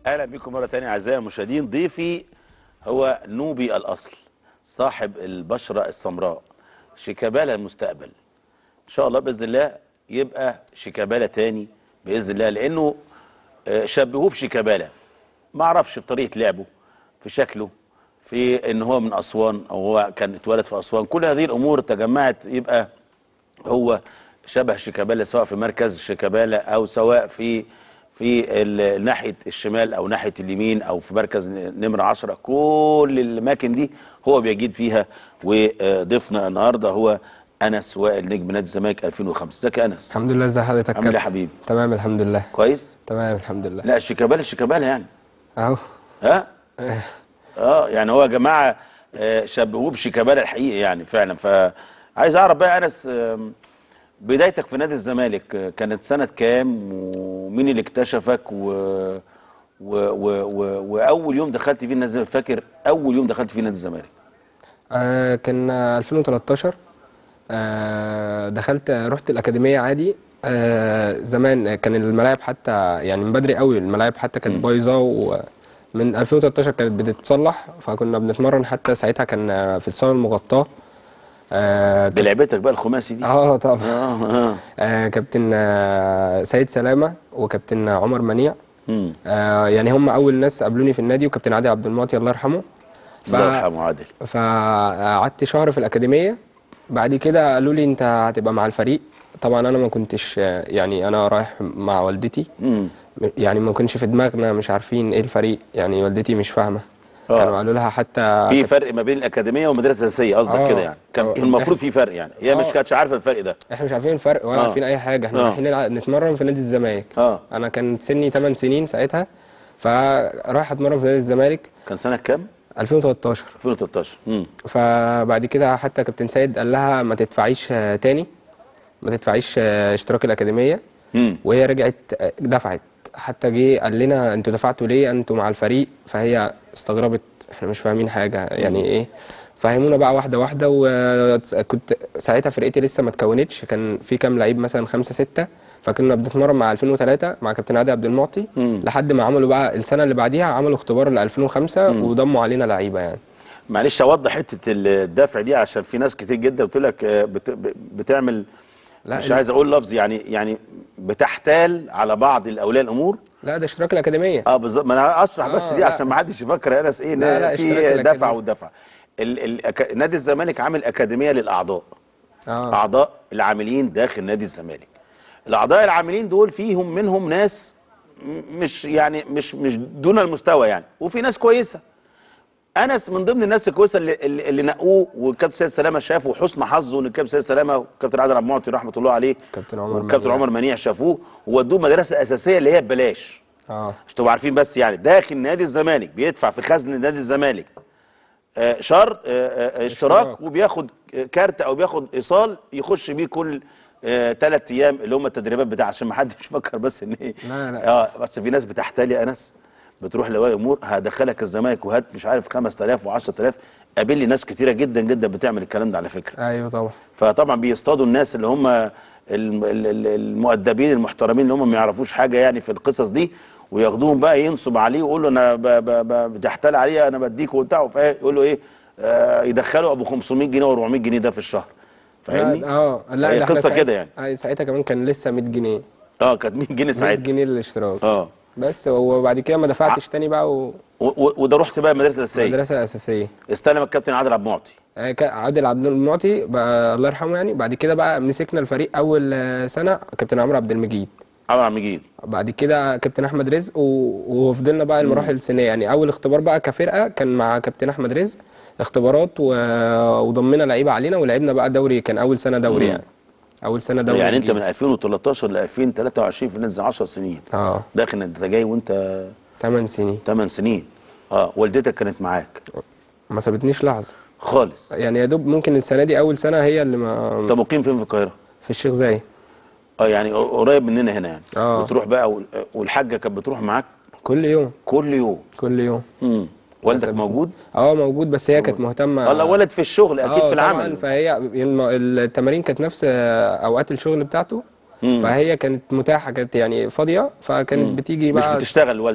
اهلا بكم مره ثانيه اعزائي المشاهدين ضيفي هو نوبي الاصل صاحب البشره السمراء شيكابالا المستقبل ان شاء الله باذن الله يبقى شيكابالا تاني باذن الله لانه آه، شبهوه بشيكابالا ما اعرفش في طريقه لعبه في شكله في ان هو من اسوان او هو كان اتولد في اسوان كل هذه الامور تجمعت يبقى هو شبه شيكابالا سواء في مركز شيكابالا او سواء في في ال- ناحيه الشمال او ناحيه اليمين او في مركز ن- نمره 10 كل الاماكن دي هو بيجيد فيها وضيفنا النهارده هو انس وائل نجم نادي الزمالك 2005 ازيك يا انس الحمد لله ازي حضرتك عامل ايه يا كابتن؟ حبيبي تمام الحمد لله كويس تمام الحمد لله لا الشيكابالا الشيكابالا يعني اهو ها اه يعني هو يا جماعه آه، شبهوه بشيكابالا الحقيقي يعني فعلا فعايز اعرف بقى يا انس آم، بدايتك في نادي الزمالك آه، كانت سنه كام ومين اللي اكتشفك و... و... و... و... واول يوم دخلت فيه نادي الزمالك فاكر اول يوم دخلت فيه نادي الزمالك آه كان 2013 آه دخلت رحت الأكاديمية عادي آه زمان كان الملاعب حتى يعني من بدري قوي الملاعب حتى كانت بايظة ومن 2013 كانت بتتصلح فكنا بنتمرن حتى ساعتها كان في الصالة المغطاة آه كان- بلعبتك بقى الخماسي دي اه طبعا اه اه آه كابتن آه سيد سلامة وكابتن عمر منيع مم. آه يعني هم اول ناس قابلوني في النادي وكابتن عادل عبد المعطي الله يرحمه ف... الله يرحمه عادل فقعدت شهر في الاكاديميه بعد كده قالوا لي انت هتبقى مع الفريق طبعا انا ما كنتش آه، يعني انا رايح مع والدتي مم. يعني ما كنش في دماغنا مش عارفين ايه الفريق يعني والدتي مش فاهمه آه. كانوا قالوا لها حتى في فرق ما بين الاكاديميه والمدرسه الاساسيه قصدك آه. كده يعني كان آه. المفروض في فرق يعني هي مش آه. كانتش عارفه الفرق ده احنا مش عارفين الفرق ولا آه. عارفين اي حاجه احنا آه. رايحين نلعب- نتمرن في نادي الزمالك اه انا كان سني 8 سنين ساعتها فرايح اتمرن في نادي الزمالك كان سنه كام 2013 2013 امم فبعد كده حتى كابتن سيد قال لها ما تدفعيش آه، تاني ما تدفعيش آه، اشتراك الأكاديمية امم وهي رجعت آه، دفعت حتى جه قال لنا انتوا دفعتوا ليه انتوا مع الفريق فهي استغربت احنا مش فاهمين حاجة يعني ايه فهمونا بقى واحدة واحدة وكنت ساعتها فرقتي لسه ما اتكونتش كان في كام لعيب مثلا خمسة ستة فكنا بنتمرن مع 2003 مع كابتن عادل عبد المعطي مم. لحد ما عملوا بقى السنة اللي بعديها عملوا اختبار ل 2005 وضموا علينا لعيبة يعني معلش اوضح حته الدفع دي عشان في ناس كتير جدا بتقول لك آه، بت... ب- بتعمل لا مش ال- عايز اقول لفظ يعني يعني بتحتال على بعض الاولياء الامور لا ده اشتراك الأكاديمية اه بالظبط ما انا اشرح بس آه، دي لا. عشان ما حدش يفكر يا انس ايه إن لا، لا، اشتراك في دفع الأكاديمية. ودفع ال... ال... أك- نادي الزمالك عامل اكاديميه للاعضاء اه اعضاء العاملين داخل نادي الزمالك الاعضاء العاملين دول فيهم منهم ناس م- مش يعني مش مش دون المستوى يعني وفي ناس كويسه انس من ضمن الناس الكويسه اللي اللي, اللي نقوه والكابتن سيد سلامه شافه وحسن حظه ان الكابتن سيد سلامه والكابتن عادل عبد المعطي رحمه الله عليه كابتن عمر والكابتن منيع. عمر منيع شافوه وودوه مدرسه اساسيه اللي هي ببلاش اه عشان تبقوا عارفين بس يعني داخل نادي الزمالك بيدفع في خزنه نادي الزمالك آه، شرط آه، آه، اشتراك اشتراك. وبياخد كارت او بياخد ايصال يخش بيه كل ثلاث ايام اللي هم التدريبات بتاع عشان ما حدش يفكر بس ان ايه لا، لا. اه بس في ناس بتحتال يا انس بتروح لوالي الامور هدخلك الزمالك وهات مش عارف 5000 و10000 قابل لي ناس كتيره جدا جدا بتعمل الكلام ده على فكره ايوه طبعا فطبعا بيصطادوا الناس اللي هم الم- ال- ال- المؤدبين المحترمين اللي هم ما يعرفوش حاجه يعني في القصص دي وياخدوهم بقى ينصب عليه ويقول له انا ب- ب- ب- بتحتال عليه انا بديك وبتاع يقول له ايه آه يدخله ابو 500 جنيه و400 جنيه ده في الشهر فاهمني؟ لا، اه لا فهي ده احنا قصة ساعت- كده يعني. اي ساعتها كمان كان لسه 100 جنيه اه كانت 100 جنيه 100 ساعتها جنيه الاشتراك اه بس وبعد كده ما دفعتش تاني بقى و- و- وده رحت بقى المدرسه الاساسيه ومدرسه اساسيه استلم الكابتن عادل عبد المعطي آه، كا- عادل عبد المعطي بقى الله يرحمه يعني بعد كده بقى مسكنا الفريق اول آه، سنه كابتن عمرو عبد المجيد عمرو عبد المجيد بعد كده كابتن احمد رزق و- وفضلنا بقى المراحل السنيه يعني اول اختبار بقى كفرقه كان مع كابتن احمد رزق اختبارات و... وضمنا لعيبه علينا ولعبنا بقى دوري كان اول سنه دوري يعني اول سنه دوري يعني انت من إنجليزي. 2013 ل 2023 في نادي 10 سنين اه داخل انت جاي وانت 8 سنين 8 سنين اه والدتك كانت معاك ما سابتنيش لحظه خالص يعني يا دوب ممكن السنه دي اول سنه هي اللي ما انت مقيم فين في القاهره في الشيخ زايد اه يعني قريب مننا هنا يعني آه. بتروح بقى وال- والحاجه كانت بتروح معاك كل يوم كل يوم كل يوم امم والدك سابتني. موجود اه موجود بس هي كانت مهتمه اه لا ولد في الشغل اكيد آه في طبعاً، العمل فهي الم- التمارين كانت نفس آه، اوقات الشغل بتاعته مم. فهي كانت متاحه كانت يعني فاضيه فكانت بتيجي مش بقى بتشتغل الوالده يعني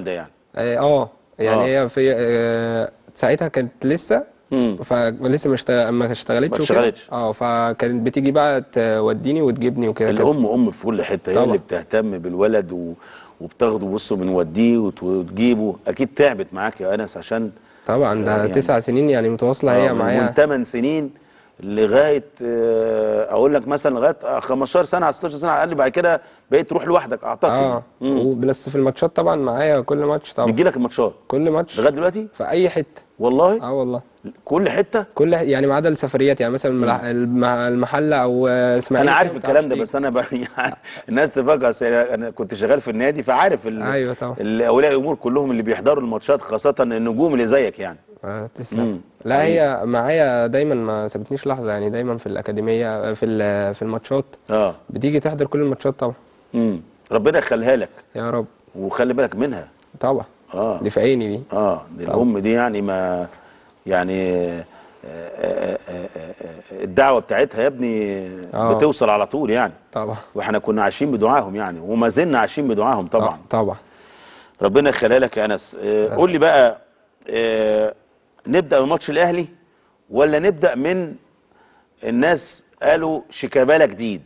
اه آه، يعني آه. هي في آه ساعتها كانت لسه مم. فلسه ما اشتغل ما اشتغلتش ما وكده. اشتغلتش. اه فكانت بتيجي بقى توديني وتجيبني وكده كده. الام ام في كل حته هي طبعا. اللي بتهتم بالولد و... وبتاخده بص بنوديه وت- وتجيبه اكيد تعبت معاك يا انس عشان طبعا ده يعني- تسع سنين يعني متواصله هي آه، من معايا 8 سنين لغايه آه، اقول لك مثلا لغايه آه، 15 سنه على 16 سنه على الاقل بعد كده بقيت تروح لوحدك اعتقد اه وبس في الماتشات طبعا معايا كل ماتش طبعا بتجي لك الماتشات كل ماتش لغايه دلوقتي في اي حته والله اه والله كل حته كل ح- يعني ما عدا السفريات يعني مثلا الملح- الم- المحله او اسماعيل انا كده عارف ما الكلام بتعرفش ده تيجي. بس انا ب... يعني الناس تفاجئ أصل انا كنت شغال في النادي فعارف ال... ايوه طبعا ال- اولياء الامور كلهم اللي بيحضروا الماتشات خاصه النجوم اللي زيك يعني آه مم. تسلم لا هي معايا دايما ما سابتنيش لحظه يعني دايما في الاكاديميه في ال- في الماتشات اه بتيجي تحضر كل الماتشات طبعا امم ربنا يخليها لك يا رب وخلي بالك منها طبعا اه دي في عيني دي اه دي طبعا. الام دي يعني ما يعني آه، آه، آه، آه، الدعوه بتاعتها يا ابني آه. بتوصل على طول يعني طبعا واحنا كنا عايشين بدعاهم يعني وما زلنا عايشين بدعاهم طبعا طبعا ربنا يخليها لك يا انس آه، قول لي بقى آه، نبدا من ماتش الاهلي ولا نبدا من الناس قالوا شيكابالا جديد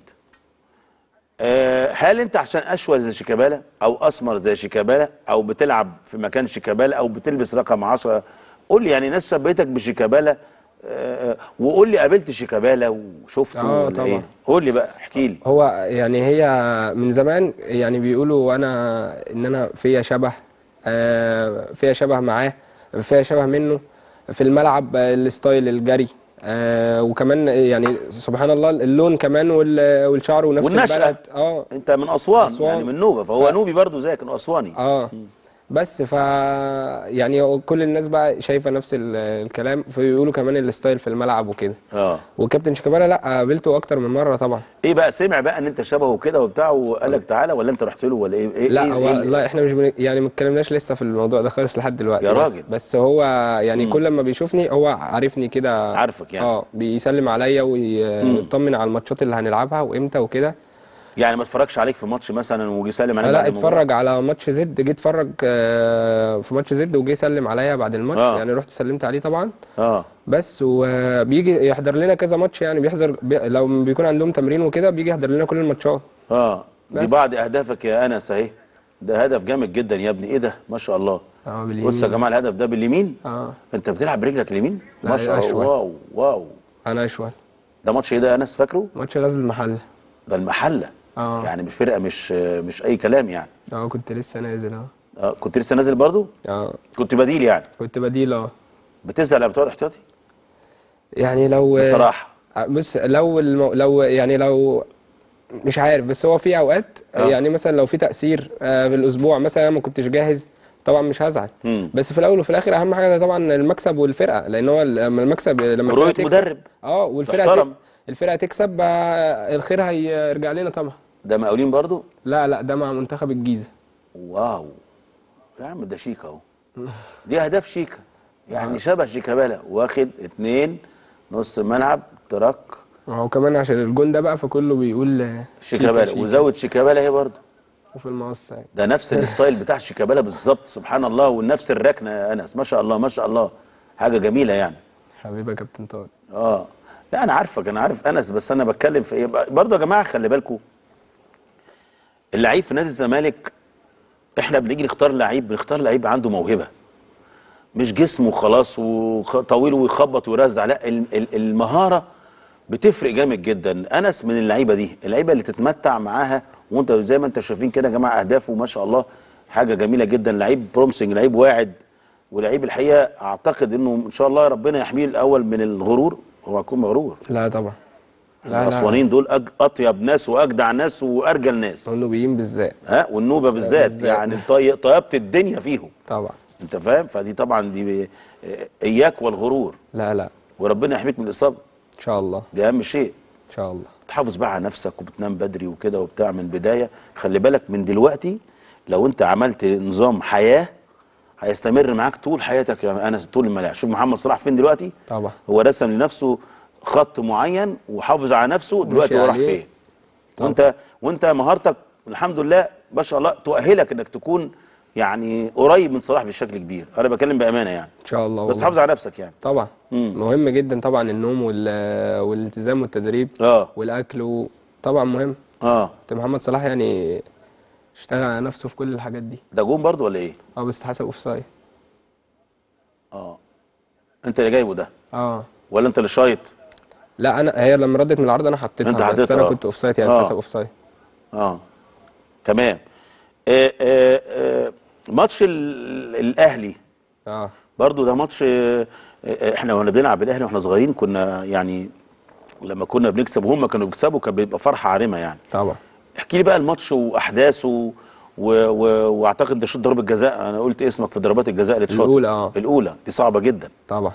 آه، هل انت عشان اشول زي شيكابالا او اسمر زي شيكابالا او بتلعب في مكان شيكابالا او بتلبس رقم 10 قول لي يعني ناس شبهتك بشيكابالا آه، وقول لي قابلت شيكابالا وشفته آه، ولا طبعا. ايه قول لي بقى احكي لي هو يعني هي من زمان يعني بيقولوا انا ان انا فيا شبه آه، فيا شبه معاه فيا شبه منه في الملعب آه، الستايل الجري آه، وكمان يعني سبحان الله اللون كمان وال- والشعر ونفس والنشأة. البلد اه انت من اسوان, أسوان. يعني من نوبه فهو ف- نوبي برضو زيك انه اسواني اه بس ف يعني كل الناس بقى شايفه نفس ال- الكلام فبيقولوا كمان الستايل في الملعب وكده اه وكابتن شيكابالا لا قابلته اكتر من مره طبعا ايه بقى سمع بقى ان انت شبهه كده وبتاع وقال لك تعالى ولا انت رحت له ولا ايه ايه لا إيه هو إيه لا احنا مش بن... يعني ما اتكلمناش لسه في الموضوع ده خالص لحد دلوقتي يا بس راجل. بس هو يعني كل ما بيشوفني هو عارفني كده عارفك يعني اه بيسلم عليا وي- ويطمن على الماتشات اللي هنلعبها وامتى وكده يعني ما اتفرجش عليك في ماتش مثلا وجي سلم عليك لا بعد المباراة؟ اتفرج على ماتش زد جه اتفرج آه، في ماتش زد وجه يسلم عليا بعد الماتش آه. يعني رحت سلمت عليه طبعا اه بس وبيجي يحضر لنا كذا ماتش يعني بيحضر بي... لو بيكون عندهم تمرين وكده بيجي يحضر لنا كل الماتشات اه دي بس. بعض اهدافك يا انس اهي ده هدف جامد جدا يا ابني ايه ده ما شاء الله اه باليمين بص يا جماعه الهدف ده باليمين اه انت بتلعب برجلك اليمين لا، ما شاء الله أشول. واو واو انا اشول ده ماتش ايه ده يا انس فاكره ماتش غزل المحله ده المحله اه يعني مش فرقه مش مش اي كلام يعني اه كنت لسه نازل اه اه كنت لسه نازل برضو اه كنت بديل يعني كنت بديل اه بتزعل لما بتقعد احتياطي يعني لو بصراحه بص لو المو... لو يعني لو مش عارف بس هو في اوقات آه. يعني مثلا لو في تأثير آه، في الاسبوع مثلا أنا ما كنتش جاهز طبعا مش هزعل مم. بس في الاول وفي الاخر اهم حاجه طبعا المكسب والفرقه لان هو لما المكسب لما رؤية الفرقه تكسب مدرب. اه والفرقه محترم. تك... الفرقه تكسب آه، الخير هيرجع لنا طبعا ده مقاولين برضو لا لا ده مع منتخب الجيزه واو يا عم ده شيك اهو دي اهداف شيكا يعني شبه شيكابالا واخد اتنين نص ملعب تراك هو كمان عشان الجون ده بقى فكله بيقول آه، شيكا شيكابالا شيكا. وزود شيكابالا اهي برضه وفي المقص يعني. ده نفس الستايل بتاع شيكابالا بالظبط سبحان الله ونفس الركنه يا انس ما شاء الله ما شاء الله حاجه جميله يعني حبيبي يا كابتن طارق اه لا انا عارفك انا عارف انس بس انا بتكلم في ايه برضه يا جماعه خلي بالكم اللعيب في نادي الزمالك احنا بنيجي نختار لعيب بنختار لعيب عنده موهبه مش جسمه خلاص وطويل ويخبط ويرزع لا ال- ال- المهاره بتفرق جامد جدا انس من اللعيبه دي اللعيبه اللي تتمتع معاها وانت زي ما انت شايفين كده يا جماعه اهدافه ما شاء الله حاجه جميله جدا لعيب برومسنج لعيب واعد ولعيب الحقيقه اعتقد انه ان شاء الله ربنا يحميه الاول من الغرور هو هيكون مغرور لا طبعا لا لا الاسوانيين دول أج... اطيب ناس واجدع ناس وارجل ناس النوبيين بالذات ها والنوبه بالذات بالذات. يعني طي... طيبه الدنيا فيهم طبعا انت فاهم فدي طبعا دي ب... اياك والغرور لا لا وربنا يحميك من الاصابه ان شاء الله دي اهم شيء ان شاء الله تحافظ بقى على نفسك وبتنام بدري وكده وبتاع من البدايه خلي بالك من دلوقتي لو انت عملت نظام حياه هيستمر معاك طول حياتك يا انس طول الملاعب شوف محمد صلاح فين دلوقتي طبعا هو رسم لنفسه خط معين وحافظ على نفسه دلوقتي هو راح عليه. فين وانت وانت مهارتك الحمد لله ما شاء الله تؤهلك انك تكون يعني قريب من صلاح بشكل كبير انا بكلم بامانه يعني ان شاء الله بس والله. تحافظ على نفسك يعني طبعا مم. مهم جدا طبعا النوم وال- والالتزام والتدريب اه والاكل و- طبعا مهم اه انت محمد صلاح يعني اشتغل على نفسه في كل الحاجات دي ده جون برضو ولا ايه اه بس اتحسب اوفسايد اه انت اللي جايبه ده اه ولا انت اللي شايط لا انا هي لما ردت من العرض انا حطيتها انت بس حطيتها، انا اه. كنت اوفسايد يعني اه. اتحسب اوفسايد اه تمام آه آه آه ماتش ال- الاهلي اه برضو ده ماتش آه، آه، احنا وانا بنلعب الاهلي واحنا صغيرين كنا يعني لما كنا بنكسب وهم كانوا بيكسبوا كان بيبقى فرحه عارمه يعني طبعا احكي لي بقى الماتش واحداثه و... و... واعتقد ده شوط ضربه جزاء انا قلت اسمك في ضربات الجزاء اللي اتشاط الاولى اه الاولى دي صعبه جدا طبعا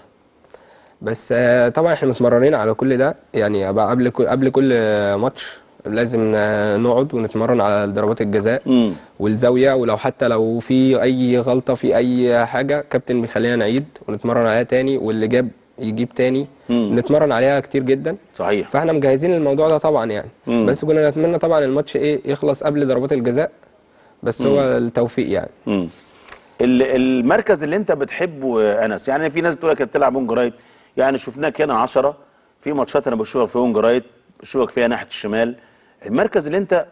بس آه، طبعا احنا متمرنين على كل ده يعني أبقى قبل كل قبل كل آه، ماتش لازم آه، نقعد ونتمرن على ضربات الجزاء امم والزاويه ولو حتى لو في اي غلطه في اي حاجه كابتن بيخلينا نعيد ونتمرن عليها تاني واللي جاب يجيب تاني مم. نتمرن عليها كتير جدا صحيح فاحنا مجهزين الموضوع ده طبعا يعني مم. بس كنا نتمنى طبعا الماتش ايه يخلص قبل ضربات الجزاء بس هو التوفيق يعني امم ال- المركز اللي انت بتحبه يا انس يعني في ناس بتقول لك بتلعب اونج رايت يعني شفناك هنا 10 في ماتشات انا بشوفك في اونج رايت بشوفك فيها ناحيه الشمال المركز اللي انت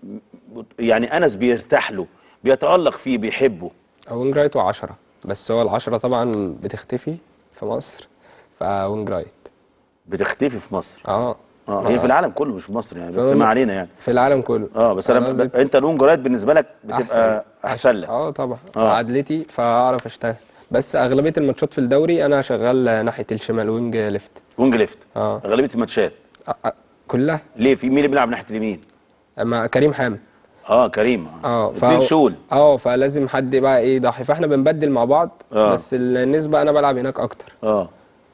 بت- يعني انس بيرتاح له بيتالق فيه بيحبه وينج رايت و10 بس هو العشرة طبعا بتختفي في مصر فوينج رايت بتختفي في مصر اه اه هي في العالم كله مش في مصر يعني بس فهم- ما علينا يعني في العالم كله اه بس انا قصدي ب... انت الاونج رايت بالنسبه لك بتبقى احسن لك اه طبعا آه. عدلتي فاعرف اشتغل بس اغلبيه الماتشات في الدوري انا شغال ناحيه الشمال وينج ليفت وينج ليفت اه اغلبيه الماتشات آه، آه، كلها ليه في مين اللي بيلعب ناحيه اليمين مع كريم حامد اه كريم اه اتنين شول اه فلازم حد بقى ايه يضحي فاحنا بنبدل مع بعض آه. بس النسبه انا بلعب هناك اكتر اه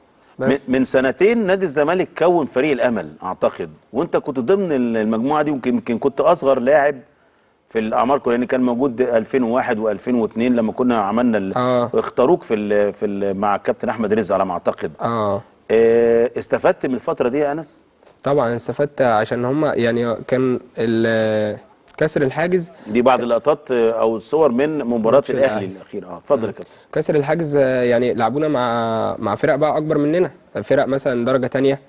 من بس من سنتين نادي الزمالك كون فريق الامل اعتقد وانت كنت ضمن المجموعه دي ويمكن يمكن كنت اصغر لاعب في الاعمار كلها لان كان موجود 2001 و2002 لما كنا عملنا ال... اه اختاروك في ال... في ال... مع الكابتن احمد رزق على ما اعتقد اه آه، استفدت من الفتره دي يا انس طبعا استفدت عشان هما يعني كان ال- كسر الحاجز دي بعض اللقطات آه، او الصور من مباراه ماتش الاهلي الأهلي. الاخيره اه اتفضل يا كابتن كسر الحاجز آه، يعني لعبونا مع مع فرق بقى اكبر مننا فرق مثلا درجه تانية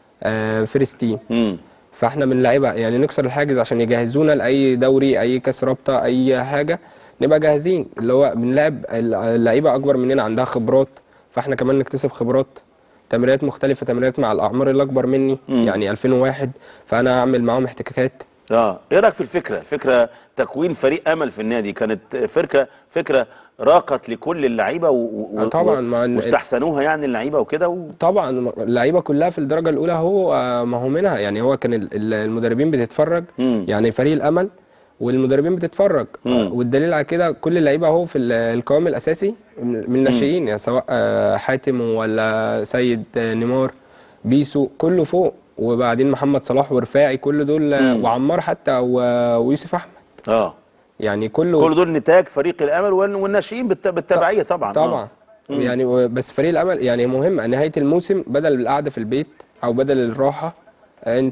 آه، فيرست تيم امم فاحنا بنلعبها يعني نكسر الحاجز عشان يجهزونا لاي دوري اي كاس رابطه اي حاجه نبقى جاهزين اللي هو بنلعب اللعيبه اكبر مننا عندها خبرات فاحنا كمان نكتسب خبرات تمرينات مختلفه تمرينات مع الاعمار اللي اكبر مني مم. يعني 2001 فانا اعمل معاهم احتكاكات اه ايه رايك في الفكره الفكره تكوين فريق امل في النادي كانت فكره فكره راقت لكل اللعيبه و... و... آه طبعا، مع إن- واستحسنوها يعني اللعيبه وكده و... طبعا اللعيبه كلها في الدرجه الاولى هو آه، ما هو منها يعني هو كان ال- ال- المدربين بتتفرج مم. يعني فريق الامل والمدربين بتتفرج مم. والدليل على كده كل اللعيبه اهو في ال- القوام الاساسي من من الناشئين يعني سواء آه، حاتم ولا سيد آه، نيمار بيسو كله فوق وبعدين محمد صلاح ورفاعي كل دول آه، مم. وعمار حتى و- ويوسف احمد اه يعني كله كل دول نتاج فريق الامل وال- والناشئين بالت... بالتبعيه طبعا طبعا آه. يعني و- بس فريق الامل يعني مهم نهايه الموسم بدل القعده في البيت او بدل الراحه انت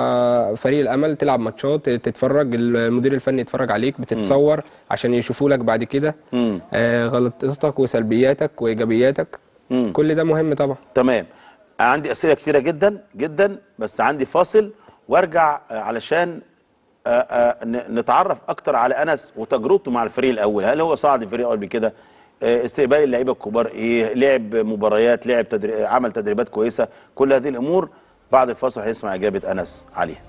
فريق الامل تلعب ماتشات تتفرج المدير الفني يتفرج عليك بتتصور عشان يشوفوا لك بعد كده مم. آه، غلطتك وسلبياتك وايجابياتك مم. كل ده مهم طبعا تمام عندي اسئله كتيره جدا جدا بس عندي فاصل وارجع آه، علشان آه، آه، ن- نتعرف اكتر على انس وتجربته مع الفريق الاول هل هو صعد الفريق الاول قبل كده آه، استقبال اللعيبه الكبار ايه لعب مباريات لعب تدري... عمل تدريبات كويسه كل هذه الامور بعد الفاصل هنسمع اجابه انس عليها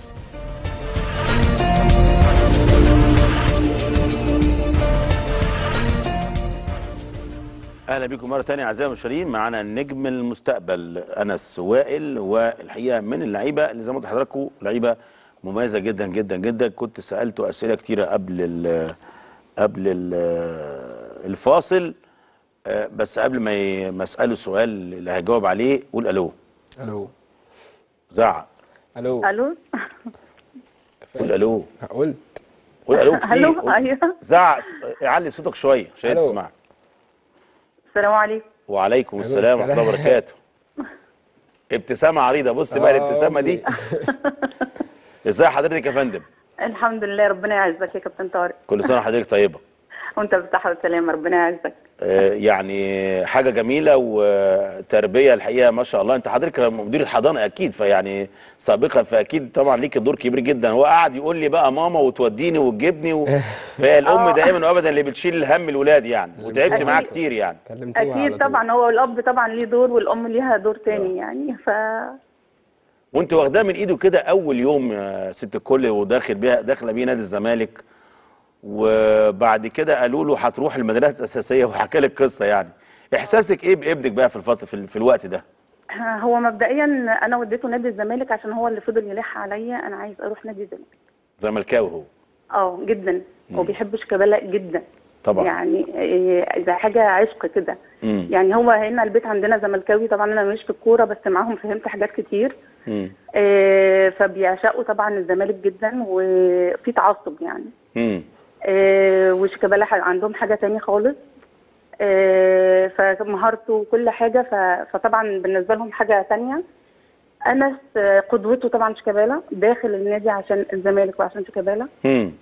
اهلا بكم مره ثانيه اعزائي المشاهدين معانا نجم المستقبل انس وائل والحقيقه من اللعيبه اللي زي ما قلت لحضراتكم لعيبه مميزه جدا جدا جدا كنت سالته اسئله كتيره قبل ال قبل ال الفاصل آه، بس قبل ما ي- ما اساله السؤال اللي هيجاوب عليه قول الو الو زعق الو الو قول الو قلت قول الو كتير الو قول- ايوه زعق علي صوتك شويه عشان ألو. تسمع السلام عليكم وعليكم ألو، السلام ورحمه الله السلام. وبركاته ابتسامه عريضه بص بقى آه، الابتسامه دي ازاي حضرتك يا فندم الحمد لله ربنا يعزك يا كابتن طارق كل سنه وحضرتك طيبه وانت بالصحة والسلامة ربنا يعزك آه، يعني حاجه جميله وتربيه الحقيقه ما شاء الله انت حضرتك مدير الحضانه اكيد فيعني سابقا فاكيد طبعا ليك دور كبير جدا هو قاعد يقول لي بقى ماما وتوديني وتجيبني و... فالام آه. دائما وابدا اللي بتشيل الهم الولاد يعني وتعبت أكيد. معاه كتير يعني كلمتوها على أكيد طول. طبعا هو الأب طبعا ليه دور والأم ليها دور تاني يعني ف وانت واخداه من ايده كده اول يوم يا ست الكل وداخل بيها داخله بيه نادي الزمالك وبعد كده قالوا له هتروح المدرسه الاساسيه وحكى لك قصه يعني احساسك ايه بابنك بقى في الفتره في, ال- في الوقت ده هو مبدئيا أنا وديته نادي الزمالك عشان هو اللي فضل يلح عليا أنا عايز أروح نادي الزمالك زملكاوي هو اه جدا هو بيحب شيكابالا جدا طبعا يعني إيه، زي حاجة عشق كده مم. يعني هو هنا البيت عندنا زملكاوي طبعا انا مش في الكوره بس معاهم فهمت حاجات كتير مم. آه، فبيعشقوا طبعا الزمالك جدا وفي تعصب يعني مم. آه، وشيكابالا ح- عندهم حاجه تاني خالص آه، فمهارته وكل حاجه ف- فطبعا بالنسبه لهم حاجه تانية انس آه، قدوته طبعا شيكابالا داخل النادي عشان الزمالك وعشان شيكابالا مم.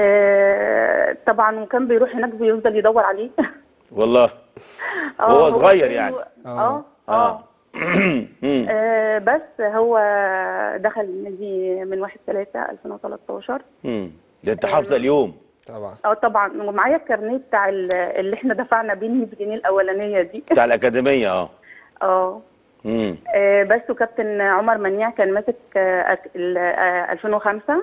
آه، طبعا وكان بيروح هناك بيفضل يدور عليه والله آه، وهو هو صغير حلو. يعني. اه اه اه مم. آه، بس هو دخل النادي من 1 3 2013 مم. ده انت حافظه اليوم طبعا اه طبعا ومعايا الكارنيه بتاع ال- اللي احنا دفعنا بيه ال 100 جنيه الاولانيه دي بتاع الاكاديميه اه اه مم. آه، بس وكابتن عمر منيع كان ماسك آه، أك- ال- آه، 2005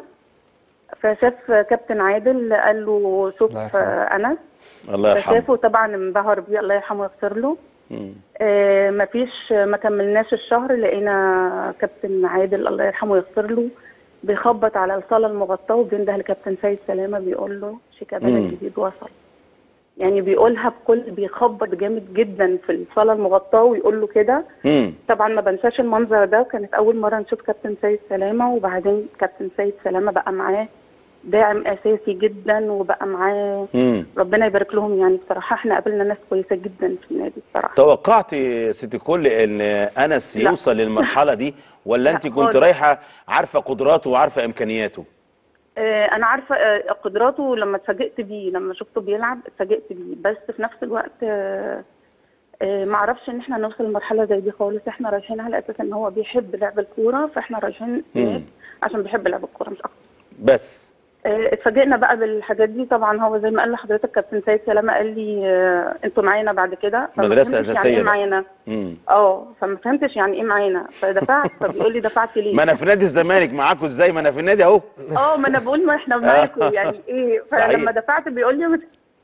فشاف كابتن عادل قال له شوف الله يرحمه. آه، انس الله يرحمه فشافه طبعا انبهر بيه الله يرحمه ويغفر له مم. آه، مفيش ما كملناش الشهر لقينا كابتن عادل الله يرحمه ويغفر له بيخبط على الصاله المغطاه وبينده لكابتن سيد سلامه بيقول له شيكابالا مم. الجديد وصل يعني بيقولها بكل بيخبط جامد جدا في الصاله المغطاه ويقول له كده مم. طبعا ما بنساش المنظر ده وكانت اول مره نشوف كابتن سيد سلامه وبعدين كابتن سيد سلامه بقى معاه داعم اساسي جدا وبقى معاه مم. ربنا يبارك لهم يعني بصراحه احنا قابلنا ناس كويسه جدا في النادي بصراحه توقعت يا ست الكل ان انس لا. يوصل للمرحله دي ولا لا انت كنت خالص. رايحه عارفه قدراته وعارفه امكانياته آه، انا عارفه آه، قدراته لما اتفاجئت بيه لما شفته بيلعب اتفاجئت بيه بس في نفس الوقت آه، آه، ما اعرفش ان احنا نوصل لمرحله زي دي خالص احنا رايحين على اساس ان هو بيحب لعب الكوره فاحنا رايحين هناك عشان بيحب لعب الكوره مش اكتر بس آه، اتفاجئنا بقى بالحاجات دي طبعا هو زي ما قال لحضرتك كابتن سيد سلامه قال لي آه، انتوا معانا بعد كده فما مدرسة فهمتش أساسية يعني ايه بقى. معانا مم. اه فما فهمتش يعني ايه معانا فدفعت فبيقول لي دفعت ليه ما انا في نادي الزمالك معاكم ازاي ما انا في النادي اهو اه ما انا بقول ما احنا معاكم يعني ايه صحيح. فلما دفعت بيقول لي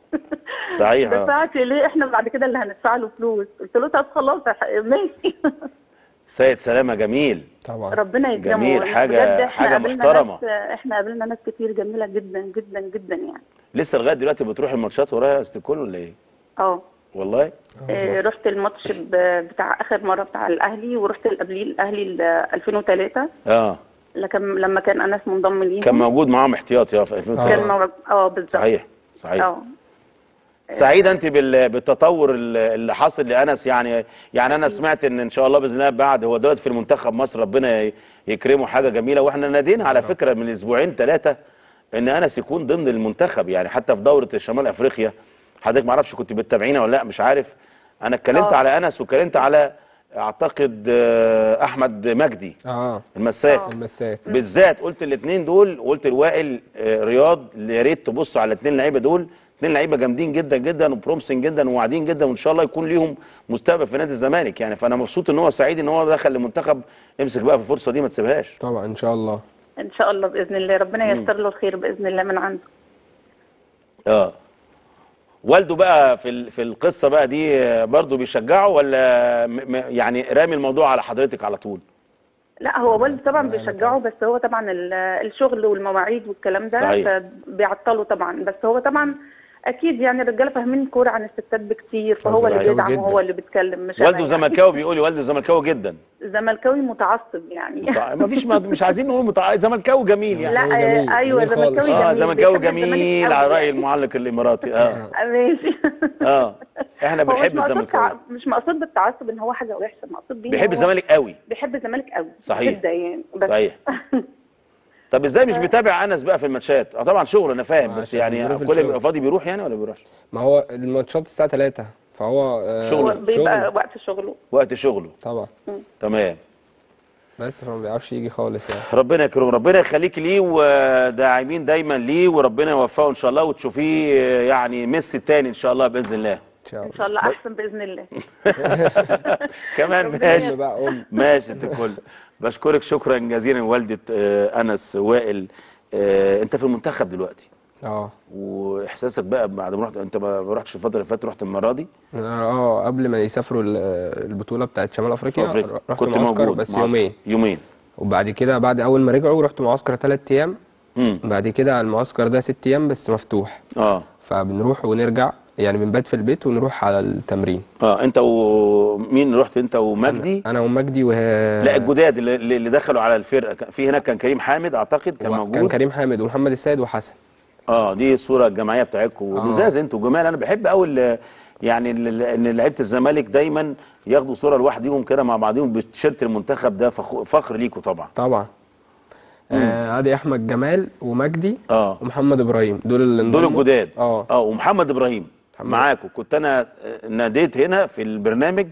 صحيح آه. دفعت ليه احنا بعد كده اللي هندفع له فلوس قلت له طب خلاص يا ح- ماشي سيد سلامه جميل طبعا ربنا يكرمه جميل، حاجة- بجد احنا حاجة قابلنا محترمة. ناس احنا قابلنا ناس كتير جميله جدا جدا جدا يعني لسه لغايه دلوقتي بتروحي الماتشات ورايا يا ست الكل ولا ايه اه والله آه، رحت الماتش ب- بتاع اخر مره بتاع الاهلي ورحت اللي قبليه الاهلي ال 2003 اه لكن لما كان انس منضم ليهم كان موجود معاهم احتياطي اه في 2003 كان موجود اه بالظبط صحيح صحيح اه سعيده انت بال- بالتطور ال- اللي حاصل لانس يعني يعني انا سمعت ان ان شاء الله باذن الله بعد هو دلوقتي في المنتخب مصر ربنا ي- يكرمه حاجه جميله واحنا نادينا على فكره من اسبوعين ثلاثه ان انس يكون ضمن المنتخب يعني حتى في دوره شمال افريقيا حضرتك ما اعرفش كنت بتتابعينا ولا لا مش عارف انا اتكلمت آه. على انس واتكلمت على اعتقد آه، احمد مجدي اه المساك المساك بالذات قلت الاثنين دول وقلت لوائل آه، رياض يا ريت تبص على الاثنين لعيبه دول اثنين لعيبه جامدين جدا جدا وبرومسنج جدا وواعدين جدا وان شاء الله يكون ليهم مستقبل في نادي الزمالك يعني فانا مبسوط ان هو سعيد ان هو دخل المنتخب امسك بقى في الفرصه دي ما تسيبهاش طبعا ان شاء الله ان شاء الله باذن الله ربنا ييسر له الخير باذن الله من عنده اه والده بقى في ال- في القصه بقى دي آه، برضه بيشجعه ولا م- م- يعني رامي الموضوع على حضرتك على طول لا هو والده طبعا لا، لا بيشجعه بس هو طبعا ال- الشغل والمواعيد والكلام ده صحيح. بيعطله طبعا بس هو طبعا اكيد يعني الرجاله فاهمين الكوره عن الستات بكتير فهو اللي صحيح. بيدعم جدا. وهو اللي بيتكلم مش أنا والده يعني. زملكاوي بيقول لي والده زملكاوي جدا زملكاوي متعصب يعني متع- ما فيش ما مش عايزين نقول متع... زملكاوي جميل يعني لا هو جميل، آه، ايوه جميل زملكاوي خالص. جميل اه زملكاوي بيحب الزمالك جميل قوي على راي يعني. المعلق الاماراتي اه آه، ماشي اه احنا هو مش بنحب مقصود الزملكاوي تع- مش مقصود بالتعصب ان هو حاجه وحشه مقصود بيه إن بيحب هو الزمالك قوي بيحب الزمالك قوي صحيح. جدا يعني بس صحيح طب ازاي مش بيتابع انس بقى في الماتشات اه طبعا شغل انا فاهم بس عشان يعني ظروف كل اللي الشغل. بيبقى فاضي بيروح يعني ولا بيروحش ما هو الماتشات الساعه 3 فهو آه، شغل. هو بيبقى شغل وقت شغله وقت شغله طبعا تمام بس فما بيعرفش يجي خالص يعني ربنا يكرمه ربنا يخليك ليه وداعمين دايما ليه وربنا يوفقه ان شاء الله وتشوفيه آه، يعني ميسي التاني ان شاء الله باذن الله ان شاء ان الله شاء الله احسن باذن الله كمان ربنا ماشي ام بقى ام ماشي انت كل بشكرك شكرا جزيلا والده آه، انس وائل آه، انت في المنتخب دلوقتي اه واحساسك بقى بعد ما رحت انت ما ما رحتش الفتره اللي فاتت رحت المره دي أنا اه قبل ما يسافروا ال- البطوله بتاعت شمال افريقيا في أفريقيا. رحت كنت معسكر موجود بس معسكر. يومين يومين وبعد كده بعد اول ما رجعوا رحت معسكر ثلاث ايام امم بعد كده المعسكر ده ست ايام بس مفتوح اه فبنروح ونرجع يعني بنبات في البيت ونروح على التمرين اه انت ومين رحت انت ومجدي انا ومجدي وه... لا الجداد اللي, اللي دخلوا على الفرقه كان- في هناك كان كريم حامد اعتقد كان كان موجود كريم حامد ومحمد السيد وحسن اه دي الصوره الجماعيه بتاعتكم آه. لزاز انتوا جمال انا بحب قوي ال- يعني ال- ال- ان لعيبه الزمالك دايما ياخدوا صوره لوحدهم كده مع بعضهم بتيشيرت المنتخب ده فخ- فخر ليكوا طبعا طبعا آه ادي احمد جمال ومجدي اه ومحمد ابراهيم دول اللي دول انضموا. الجداد اه اه ومحمد ابراهيم محمد. معاكم كنت انا آه، ناديت هنا في البرنامج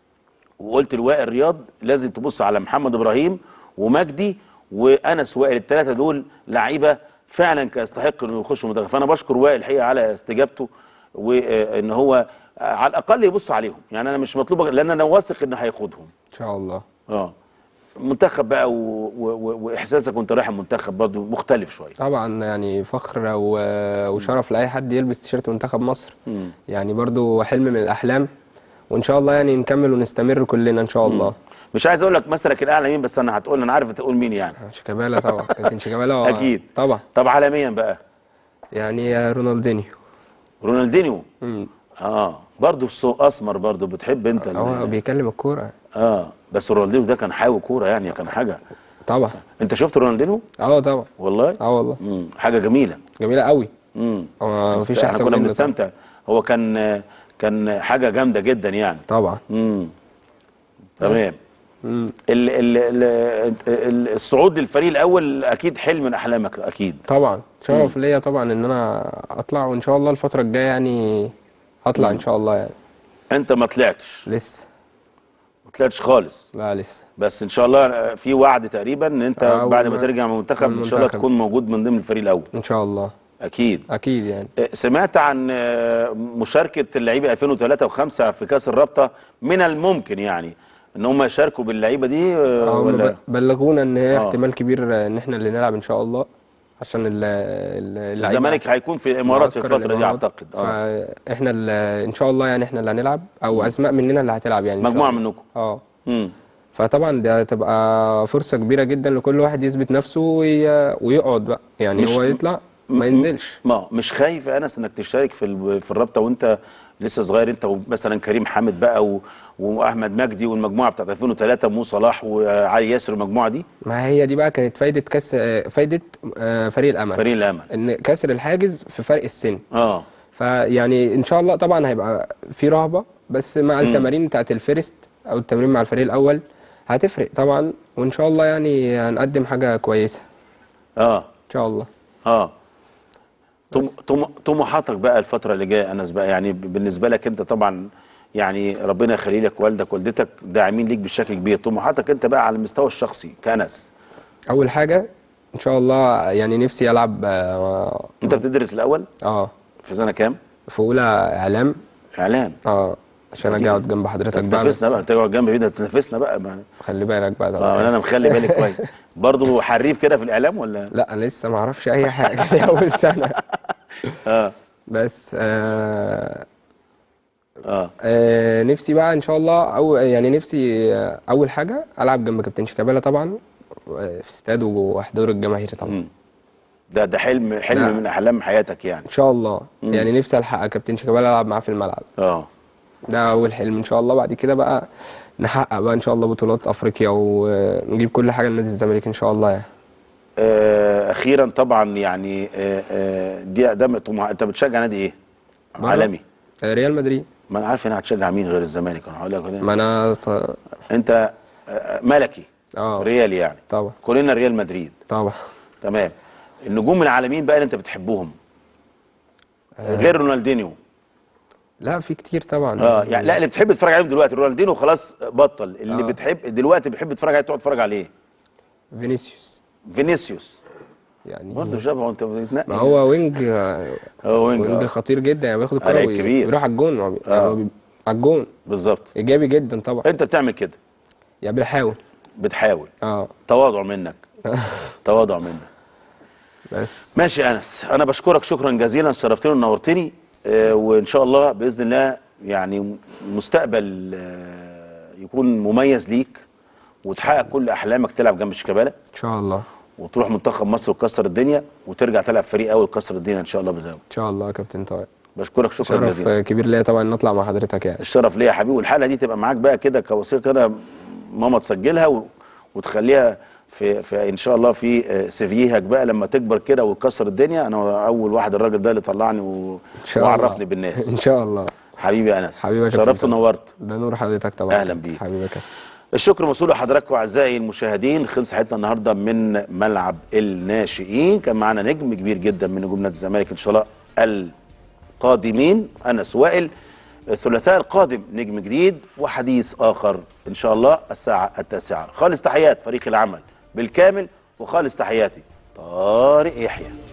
وقلت لوائل رياض لازم تبص على محمد ابراهيم ومجدي وانس وائل الثلاثه دول لعيبه فعلا كان يستحق انه يخشوا المنتخب فانا بشكر وائل الحقيقه على استجابته وان هو آه، على الاقل يبص عليهم يعني انا مش مطلوب لان انا واثق ان هياخدهم ان شاء الله اه منتخب بقى و... و... و... واحساسك وانت رايح المنتخب برضه مختلف شويه طبعا يعني فخر و... وشرف لاي حد يلبس تيشيرت منتخب مصر مم. يعني برضو حلم من الاحلام وان شاء الله يعني نكمل ونستمر كلنا ان شاء الله مش عايز اقول لك مثلك الاعلى مين بس انا هتقول انا عارف هتقول مين يعني شيكابالا طبعا كابتن شيكابالا هو- أكيد. طبعا طب عالميا بقى يعني رونالدينيو رونالدينيو مم. اه برضه السوق اسمر برضه بتحب انت ال- هو بيكلم الكوره اه بس رونالدينيو ده كان حاوي كوره يعني كان حاجه طبعا انت شفت رونالدينيو اه طبعا والله اه والله امم حاجه جميله جميله قوي امم هو مفيش احنا احسن كنا منه طبعا. بنستمتع هو كان كان حاجه جامده جدا يعني طبعا امم تمام مم. ال ال ال ال الصعود للفريق الاول اكيد حلم من احلامك اكيد طبعا شرف ليا طبعا ان انا اطلع وان شاء الله الفتره الجايه يعني هطلع ان شاء الله يعني انت ما طلعتش لسه ما طلعتش خالص لا لسه بس ان شاء الله في وعد تقريبا ان انت آه، بعد ما وما- ترجع من المنتخب من ان شاء الله المنتخب. تكون موجود من ضمن الفريق الاول ان شاء الله اكيد اكيد يعني آه، سمعت عن آه، مشاركه اللعيبه 2003 و5 في كاس الرابطه من الممكن يعني ان هم يشاركوا باللعيبه دي آه، هم ولا ب- بلغونا ان هي آه. احتمال كبير ان احنا اللي نلعب ان شاء الله عشان ال- ال- اللعيبة الزمالك هيكون في الامارات في معسكر الفتره دي الإمارات. اعتقد اه فاحنا اللي ان شاء الله يعني احنا اللي هنلعب او اسماء مننا اللي هتلعب يعني إن شاء مجموعه الله. منكم اه امم فطبعا دي هتبقى فرصه كبيره جدا لكل واحد يثبت نفسه وي... ويقعد بقى يعني مش- هو يطلع ما ينزلش ما مش خايف يا انس انك تشترك في ال- في الرابطه وانت لسه صغير انت ومثلا كريم حامد بقى و... واحمد مجدي والمجموعه بتاعت 2003 مو صلاح وعلي ياسر المجموعه دي ما هي دي بقى كانت فايده كاس فايده آه، فريق الامل فريق الامل ان كسر الحاجز في فرق السن اه فيعني ان شاء الله طبعا هيبقى في رهبه بس مع التمارين بتاعت الفيرست او التمرين مع الفريق الاول هتفرق طبعا وان شاء الله يعني هنقدم حاجه كويسه اه ان شاء الله اه طم... طم... طموحاتك بقى الفتره اللي جايه انس بقى يعني ب- بالنسبه لك انت طبعا يعني ربنا يخلي لك والدك والدتك داعمين ليك بشكل كبير طموحاتك انت بقى على المستوى الشخصي كانس اول حاجه ان شاء الله يعني نفسي العب اه انت بتدرس الاول آه، في سنه كام في اولى اعلام اعلام اه عشان اجي اقعد جنب حضرتك بقى بس تنافسنا بقى تقعد جنب ايدك تنافسنا بقى ما... خلي بالك بقى اه طبعا انا مخلي بالي كويس برضه حريف كده في الاعلام ولا لا انا لسه ما اعرفش اي حاجه دي اول سنه اه بس آه اه آه نفسي بقى ان شاء الله او يعني نفسي آه اول حاجه العب جنب كابتن شيكابالا طبعا آه، في استاد وحضور الجماهير طبعا مم. ده ده حلم حلم لا. من احلام حياتك يعني ان شاء الله يعني نفسي الحق كابتن شيكابالا العب معاه في الملعب اه ده اول حلم ان شاء الله بعد كده بقى نحقق بقى ان شاء الله بطولات افريقيا ونجيب كل حاجه لنادي الزمالك ان شاء الله يعني آه، اخيرا طبعا يعني آه، آه، دي ده طموح انت بتشجع نادي ايه؟ بره. عالمي آه، ريال مدريد ما انا عارف هنا هتشجع مين غير الزمالك انا هقول لك هنا. ما انا ط- انت آه، ملكي اه ريال يعني طبعا كلنا ريال مدريد طبعا تمام النجوم العالميين بقى اللي انت بتحبهم غير رونالدينيو لا في كتير طبعا اه يعني لا اللي بتحب تتفرج عليهم دلوقتي رونالدينيو خلاص بطل اللي آه. بتحب دلوقتي بتحب تتفرج عليه تقعد تتفرج عليه فينيسيوس فينيسيوس يعني برضه شبهه انت بتنقي ما هو وينج آه، هو وينج وينج آه. خطير جدا يعني بياخد آه، الكوره لعيب وي- كبير. ويروح على الجون هو بي- يعني آه. هو بي- على الجون بالظبط ايجابي جدا طبعا انت بتعمل كده يعني بنحاول بتحاول اه تواضع منك تواضع منك بس ماشي يا انس انا بشكرك شكرا جزيلا شرفتني ونورتني آه، وان شاء الله باذن الله يعني مستقبل آه، يكون مميز ليك وتحقق كل احلامك تلعب جنب شيكابالا ان شاء الله وتروح منتخب مصر وتكسر الدنيا وترجع تلعب فريق اول وتكسر الدنيا ان شاء الله بزاويه ان شاء الله يا كابتن طارق بشكرك شكرا شرف جزيلا آه، كبير ليا طبعا نطلع مع حضرتك يعني الشرف ليا يا حبيبي والحلقه دي تبقى معاك بقى كده كوثيقه كده ماما تسجلها و... وتخليها في, في ان شاء الله في آه، سيفيهك بقى لما تكبر كده وتكسر الدنيا انا اول واحد الراجل ده اللي طلعني و... ان شاء الله وعرفني بالناس ان شاء الله حبيبي يا انس حبيبي يا كابتن شرفت طارق. ونورت ده نور حضرتك طبعا أهلا بيك. حبيبي يا كابتن الشكر موصول لحضراتكم اعزائي المشاهدين خلص حلقتنا النهارده من ملعب الناشئين كان معانا نجم كبير جدا من نجوم نادي الزمالك ان شاء الله القادمين انس وائل الثلاثاء القادم نجم جديد وحديث اخر ان شاء الله الساعه التاسعه خالص تحيات فريق العمل بالكامل وخالص تحياتي طارق يحيى